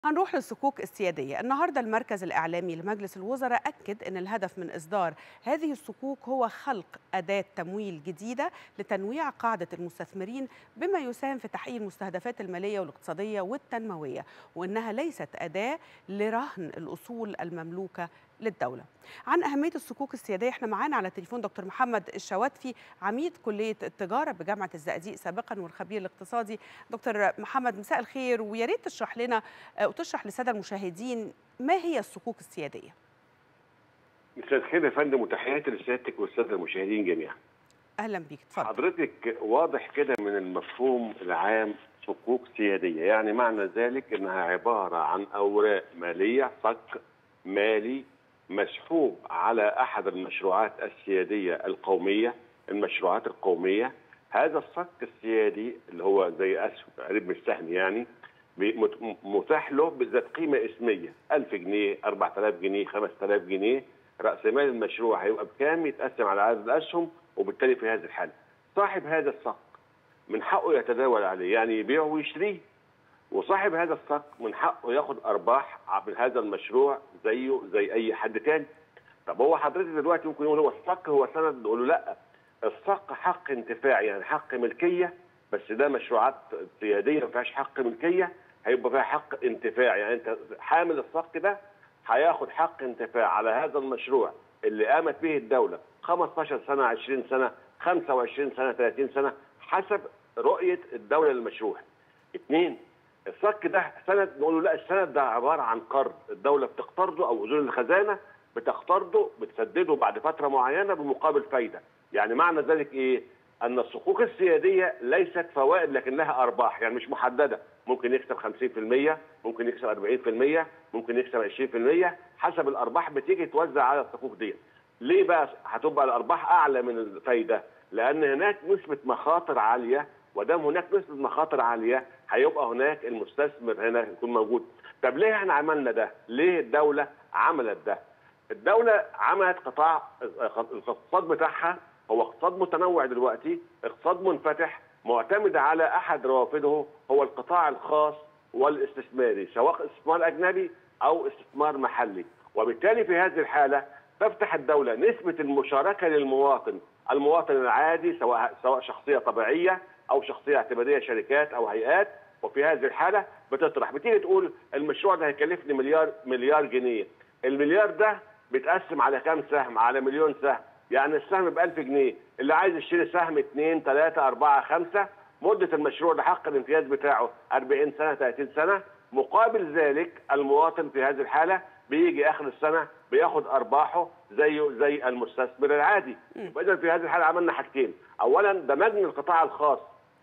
هنروح للصكوك السيادية النهاردة المركز الإعلامي لمجلس الوزراء أكد أن الهدف من إصدار هذه الصكوك هو خلق أداة تمويل جديدة لتنويع قاعدة المستثمرين بما يساهم في تحقيق المستهدفات المالية والاقتصادية والتنموية وأنها ليست أداة لرهن الأصول المملوكة للدولة عن أهمية الصكوك السيادية احنا معانا على التليفون دكتور محمد الشواتفي عميد كلية التجارة بجامعة الزقازيق سابقا والخبير الاقتصادي دكتور محمد مساء الخير ويا ريت تشرح لنا وتشرح للسادة المشاهدين ما هي الصكوك السيادية مساء الخير يا فندم وتحياتي لسيادتك والساده المشاهدين جميعا. أهلا بيك اتفضل حضرتك واضح كده من المفهوم العام صكوك سياديه، يعني معنى ذلك انها عباره عن اوراق ماليه صك مالي مسحوب على احد المشروعات السياديه القوميه، المشروعات القوميه، هذا الصك السيادي اللي هو زي اسهم قريب من السهم يعني بي- متاح له بذات قيمه اسميه 1000 جنيه 4000 جنيه 5000 جنيه راس مال المشروع هيبقى بكام يتقسم على عدد الاسهم وبالتالي في هذه الحاله صاحب هذا الصك من حقه يتداول عليه يعني يبيعه ويشتريه وصاحب هذا الصك من حقه ياخد ارباح من هذا المشروع زيه زي اي حد تاني طب هو حضرتك دلوقتي ممكن يقول هو الصك هو سند نقول له لا الصك حق انتفاع يعني حق ملكيه بس ده مشروعات سياديه ما فيهاش حق ملكيه هيبقى فيها حق انتفاع يعني انت حامل الصك ده هياخد حق انتفاع على هذا المشروع اللي قامت به الدوله 15 سنه 20 سنه 25 سنه 30 سنه حسب رؤيه الدوله للمشروع. اثنين الصك ده سند نقول له لا السند ده عباره عن قرض الدوله بتقترضه او اذون الخزانه بتقترضه بتسدده بعد فتره معينه بمقابل فايده. يعني معنى ذلك ايه؟ ان الصكوك السياديه ليست فوائد لكن لها ارباح يعني مش محدده ممكن يكسب 50% ممكن يكسب 40% ممكن يكسب 20% حسب الارباح بتيجي توزع على الصكوك دي ليه بقى هتبقى الارباح اعلى من الفايده لان هناك نسبه مخاطر عاليه ودام هناك نسبه مخاطر عاليه هيبقى هناك المستثمر هنا يكون موجود طب ليه احنا عملنا ده ليه الدوله عملت ده الدوله عملت قطاع الاقتصاد بتاعها هو اقتصاد متنوع دلوقتي اقتصاد منفتح معتمد على احد روافده هو القطاع الخاص والاستثماري سواء استثمار اجنبي او استثمار محلي وبالتالي في هذه الحاله تفتح الدوله نسبه المشاركه للمواطن المواطن العادي سواء سواء شخصيه طبيعيه او شخصيه اعتماديه شركات او هيئات وفي هذه الحاله بتطرح بتيجي تقول المشروع ده هيكلفني مليار مليار جنيه المليار ده بيتقسم على كام سهم على مليون سهم يعني السهم ب 1000 جنيه اللي عايز يشتري سهم 2 3 4 5 مده المشروع ده حق الامتياز بتاعه 40 سنه 30 سنه مقابل ذلك المواطن في هذه الحاله بيجي اخر السنه بياخد ارباحه زيه زي المستثمر العادي اذا في هذه الحاله عملنا حاجتين اولا دمجنا القطاع الخاص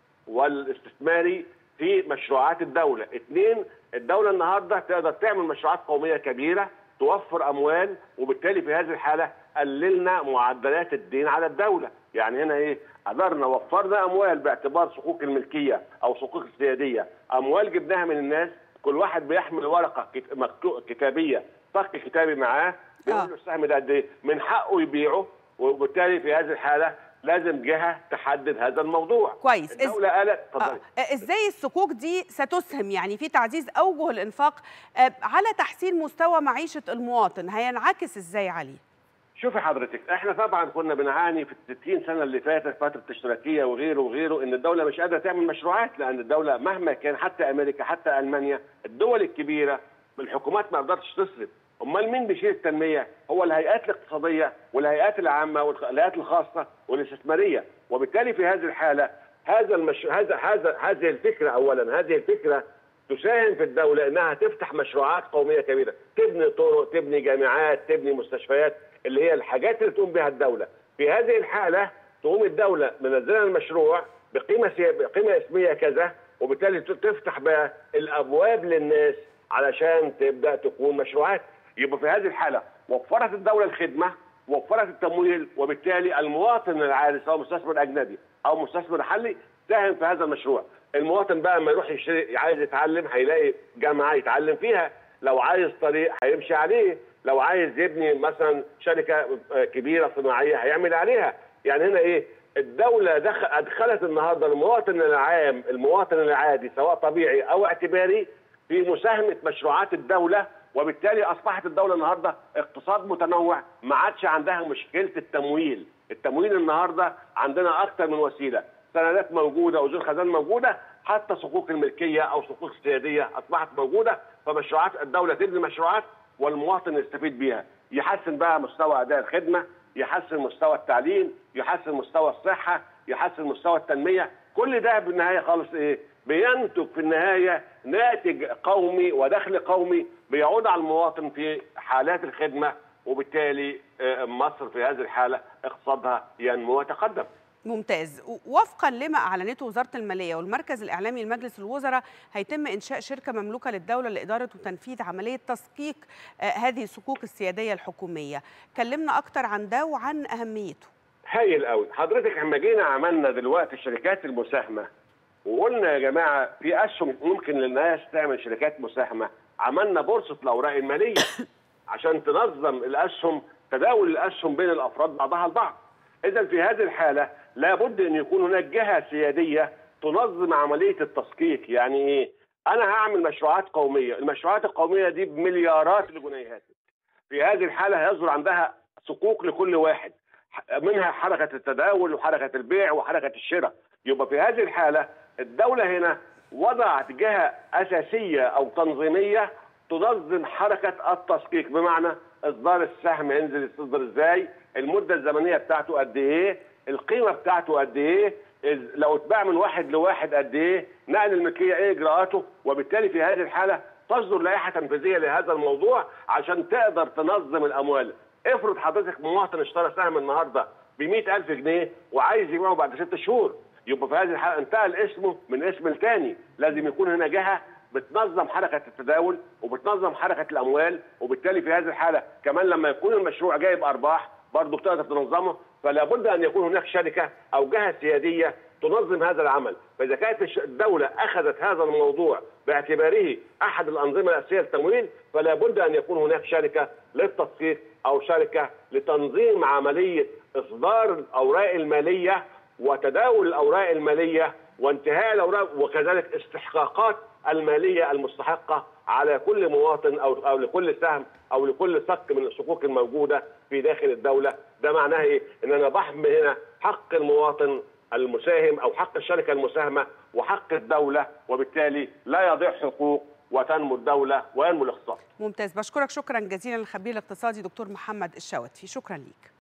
والاستثماري في مشروعات الدوله اثنين الدوله النهارده تقدر تعمل مشروعات قوميه كبيره توفر اموال وبالتالي في هذه الحاله قللنا معدلات الدين على الدوله يعني هنا ايه قدرنا وفرنا اموال باعتبار صكوك الملكيه او صكوك السياديه اموال جبناها من الناس كل واحد بيحمل ورقه كتابيه صك كتابي معاه بيقول له السهم ده قد ايه من حقه يبيعه وبالتالي في هذه الحاله لازم جهه تحدد هذا الموضوع كويس الدوله قالت آه. ازاي الصكوك دي ستسهم يعني في تعزيز اوجه الانفاق آه على تحسين مستوى معيشه المواطن هينعكس ازاي عليه شوفي حضرتك احنا طبعا كنا بنعاني في ال 60 سنه اللي فاتت فتره الاشتراكيه وغيره وغيره ان الدوله مش قادره تعمل مشروعات لان الدوله مهما كان حتى امريكا حتى المانيا الدول الكبيره الحكومات ما قدرتش تصرف امال مين بيشيل التنميه؟ هو الهيئات الاقتصاديه والهيئات العامه والهيئات الخاصه والاستثماريه وبالتالي في هذه الحاله هذا المش... هذا هذا هذه الفكره اولا هذه الفكره تساهم في الدوله انها تفتح مشروعات قوميه كبيره، تبني طرق، تبني جامعات، تبني مستشفيات اللي هي الحاجات اللي تقوم بها الدوله. في هذه الحاله تقوم الدوله منزله المشروع بقيمه سي... بقيمه اسميه كذا وبالتالي تفتح بقى الابواب للناس علشان تبدا تكون مشروعات. يبقى في هذه الحاله وفرت الدوله الخدمه وفرت التمويل وبالتالي المواطن العادي سواء مستثمر اجنبي او مستثمر محلي ساهم في هذا المشروع المواطن بقى لما يروح يشتري عايز يتعلم هيلاقي جامعه يتعلم فيها لو عايز طريق هيمشي عليه لو عايز يبني مثلا شركه كبيره صناعيه هيعمل عليها يعني هنا ايه الدوله دخل ادخلت النهارده المواطن العام المواطن العادي سواء طبيعي او اعتباري في مساهمه مشروعات الدوله وبالتالي اصبحت الدوله النهارده اقتصاد متنوع ما عادش عندها مشكله التمويل، التمويل النهارده عندنا اكثر من وسيله، سندات موجوده اجور خزان موجوده حتى صكوك الملكيه او صكوك السياديه اصبحت موجوده فمشروعات الدوله تبني مشروعات والمواطن يستفيد بيها، يحسن بقى مستوى اداء الخدمه، يحسن مستوى التعليم، يحسن مستوى الصحه، يحسن مستوى التنميه، كل ده بالنهايه خالص ايه؟ بينتج في النهايه ناتج قومي ودخل قومي بيعود على المواطن في حالات الخدمه وبالتالي مصر في هذه الحاله اقتصادها ينمو ويتقدم. ممتاز وفقا لما اعلنته وزاره الماليه والمركز الاعلامي لمجلس الوزراء هيتم انشاء شركه مملوكه للدوله لاداره وتنفيذ عمليه تسقيق هذه الصكوك السياديه الحكوميه كلمنا اكتر عن ده وعن اهميته هايل قوي حضرتك لما جينا عملنا دلوقتي الشركات المساهمه وقلنا يا جماعه في اسهم ممكن للناس تعمل شركات مساهمه عملنا بورصه الاوراق الماليه عشان تنظم الاسهم تداول الاسهم بين الافراد بعضها البعض اذا في هذه الحاله لابد ان يكون هناك جهه سياديه تنظم عمليه التسقيق يعني ايه انا هعمل مشروعات قوميه المشروعات القوميه دي بمليارات الجنيهات في هذه الحاله هيصدر عندها صكوك لكل واحد منها حركه التداول وحركه البيع وحركه الشراء يبقى في هذه الحاله الدوله هنا وضعت جهه اساسيه او تنظيميه تنظم حركه التسقيق بمعنى اصدار السهم ينزل يصدر ازاي المده الزمنيه بتاعته قد ايه القيمه بتاعته قد ايه لو اتباع من واحد لواحد قد ايه نقل الملكيه ايه اجراءاته وبالتالي في هذه الحاله تصدر لائحه تنفيذيه لهذا الموضوع عشان تقدر تنظم الاموال افرض حضرتك مواطن اشترى سهم النهارده ب 100000 جنيه وعايز يبيعه بعد ست شهور يبقى في هذه الحاله انتقل اسمه من اسم لتاني لازم يكون هنا جهه بتنظم حركه التداول وبتنظم حركه الاموال وبالتالي في هذه الحاله كمان لما يكون المشروع جايب ارباح برضه بتقدر تنظمه فلا بد ان يكون هناك شركه او جهه سياديه تنظم هذا العمل فاذا كانت الدوله اخذت هذا الموضوع باعتباره احد الانظمه الاساسيه للتمويل فلا بد ان يكون هناك شركه للتسقيق او شركه لتنظيم عمليه اصدار الاوراق الماليه وتداول الاوراق الماليه وانتهاء الاوراق وكذلك استحقاقات الماليه المستحقه على كل مواطن او او لكل سهم او لكل صك من الصكوك الموجوده في داخل الدوله، ده معناه ايه؟ ان انا بحمي هنا حق المواطن المساهم او حق الشركه المساهمه وحق الدوله وبالتالي لا يضيع حقوق وتنمو الدوله وينمو الاقتصاد. ممتاز بشكرك شكرا جزيلا الخبير الاقتصادي دكتور محمد الشواتفي شكرا ليك.